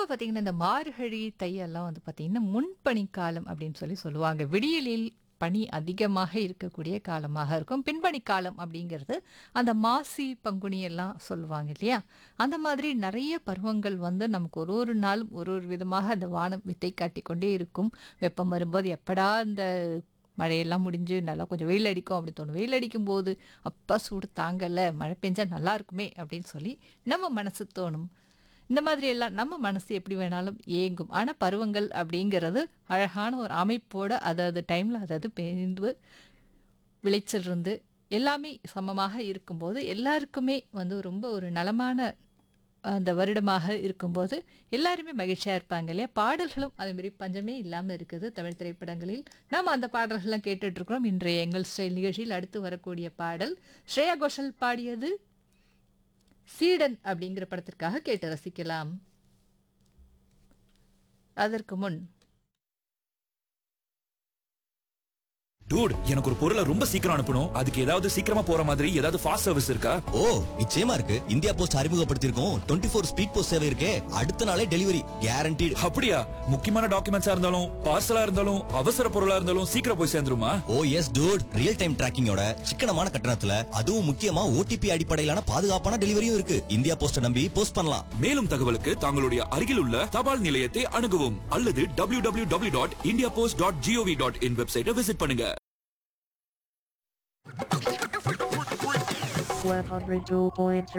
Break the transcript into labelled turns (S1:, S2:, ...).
S1: பொதுவா பார்த்தீங்கன்னா, இந்த மார்கழி, தை எல்லாம் வந்து பார்த்தீங்கன்னா, முன்பனி காலம் அப்படின்னு சொல்லி சொல்லுவாங்க. விடியலில் பனி அதிகமாக இருக்கக்கூடிய காலமாக இருக்கும். பின்பனி காலம் அப்படிங்கிறது, அந்த மாசி, பங்குனி எல்லாம் சொல்லுவாங்க இல்லையா? அந்த மாதிரி நெறைய பருவங்கள் வந்து நமக்கு ஒரு ஒரு நாளும் ஒரு ஒரு விதமாக அந்த வானம் வித்தை காட்டிக் கொண்டே இருக்கும். வெப்பம் வரும்போது எப்படா இந்த மழையெல்லாம் முடிஞ்சு நல்லா கொஞ்சம் வெயில் அடிக்கும் அப்படின்னு தோணும். வெயில் அடிக்கும்போது, அப்பா சூடு தாங்கல, மழை பெஞ்சா நல்லா இருக்குமே அப்படின்னு சொல்லி நம்ம மனசு தோணும். இந்த மாதிரி எல்லாம் நம்ம மனசு எப்படி வேணாலும் ஏங்கும். ஆனா பருவங்கள் அப்படிங்கிறது அழகான ஒரு அமைப்போட அதது டைம்ல அதது பெய்ந்து விளைச்சல் இருந்து எல்லாமே சமமாக இருக்கும்போது, எல்லாருக்குமே வந்து ரொம்ப ஒரு நலமான அந்த வருடமாக இருக்கும்போது, எல்லாருமே மகிழ்ச்சியா இருப்பாங்க இல்லையா? பாடல்களும் அதேமாரி பஞ்சமே இல்லாம இருக்குது தமிழ் திரைப்படங்களில். நாம அந்த பாடல்கள்லாம் கேட்டுட்டு இருக்கிறோம். இன்றைய எங்கள் ஸ்டைல் நிகழ்ச்சியில் அடுத்து வரக்கூடிய பாடல், ஸ்ரேயா கோஷல் பாடியது சீடன் அப்படிங்கிற படத்திற்காக கேட்டு ரசிக்கலாம். அதற்கு முன்
S2: டூட் எனக்கு ஒரு பொருளை ரொம்ப சீக்கிரம் அனுப்பணும் அதுக்கு ஏதாவது சீக்கிரமா போற மாதிரி ஏதாவது ஃபாஸ்ட் சர்வீஸ் இருக்கா
S3: ஓ நிச்சயமா இருக்கு இந்தியா போஸ்ட் அறிமுகப்படுத்தியிருக்கோம் டுவெண்ட்டி ஃபோர் ஸ்பீட் போஸ்ட் சேவை இருக்கே அடுத்த நாளே டெலிவரி கேரண்டீடு
S2: அப்படியா முக்கியமான டாக்குமெண்ட்ஸா இருந்தாலும் பார்சலா இருந்தாலும் அவசர பொருளா இருந்தாலும் சீக்கிரம் போய் சேர்ந்துருமா
S3: oh yes dude real time டிராக்கிங்கோட சிக்கனமான கட்டணத்துல அதுவும் முக்கியமா ஓடிபி அடிப்படையிலான பாதுகாப்பான டெலிவரியும் இருக்கு இந்தியா போஸ்ட நம்பி போஸ்ட் பண்ணலாம்
S2: மேலும் தகவலுக்கு தங்களுடைய அருகில் உள்ள தபால் நிலையத்தை அணுகவும் அல்லது W W W dot India post dot gov dot in வெப்சைட்டை விசிட் பண்ணுங்க
S4: 102.3